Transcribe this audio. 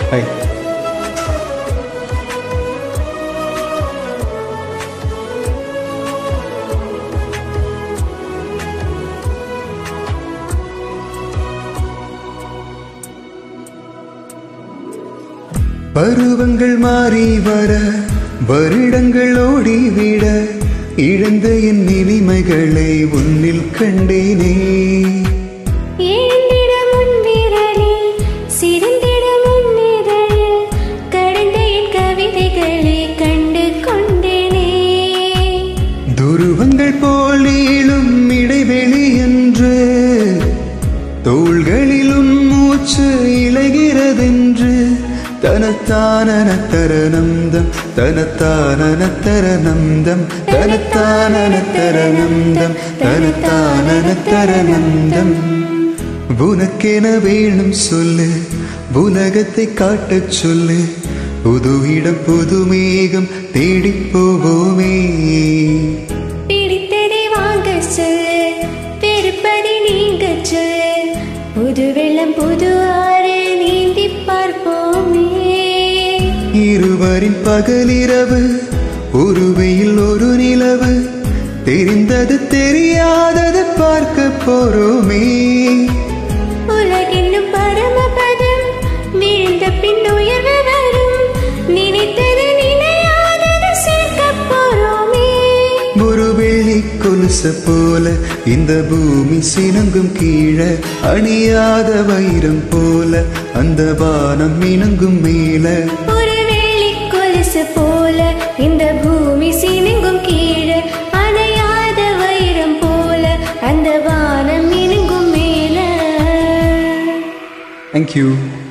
high பருவங்கள் மாறி வர வருடங்கள் ஓடிவிட இழந்த என் நிலைமைகளை உன்னில் கண்டேனே எழுந்திட முன் விரலில் சிரிந்திட முன் இதழில் கடந்த என் கவிதைகளை கண்டு கொண்டேனே துருவங்கள் போல் நீளும் இடைவெளி என்று தோள்களிலும் மூச்சு இழைகிறதென்று தனத்தானன தரநந்தம் தனத்தானன தரநந்தம் தனத்தானன தரநந்தம் தனத்தானன தரநந்தம் உனக்கென வேணும் சொல்லு உலகத்தை காட்டச் சொல்லு புது இடம் புது மேகம் தேடிப் போவோமே பிடித்ததை வாங்க சொல்லு வெறுப்பதை நீங்க சொல்லு புது வெள்ளம் புது ஆறு நீந்தி பார்ப்போமே இருவரின் பகலிரவு ஒரு வெயில் ஒரு நிலவு தெரிந்தது தெரியாதது பார்க்க போறோமே உலகென்னும் பரமபதம் விழுந்த பின் உயர்வு வரும் நினைத்தது நினையாதது சேர்க்க போறோமே ஒரு வெள்ளி கொலுச போல இந்த பூமி சினங்கும் கீழே அணியாத வைரம் போல அந்த வானம் இணங்கும் மேல ஒரு வெள்ளி கொலுசு போல இந்த பூமி சினுங்கும் கீழே அணையாத வைரம் போல அந்த வானம் இணுங்கும் மேல தேங்க்யூ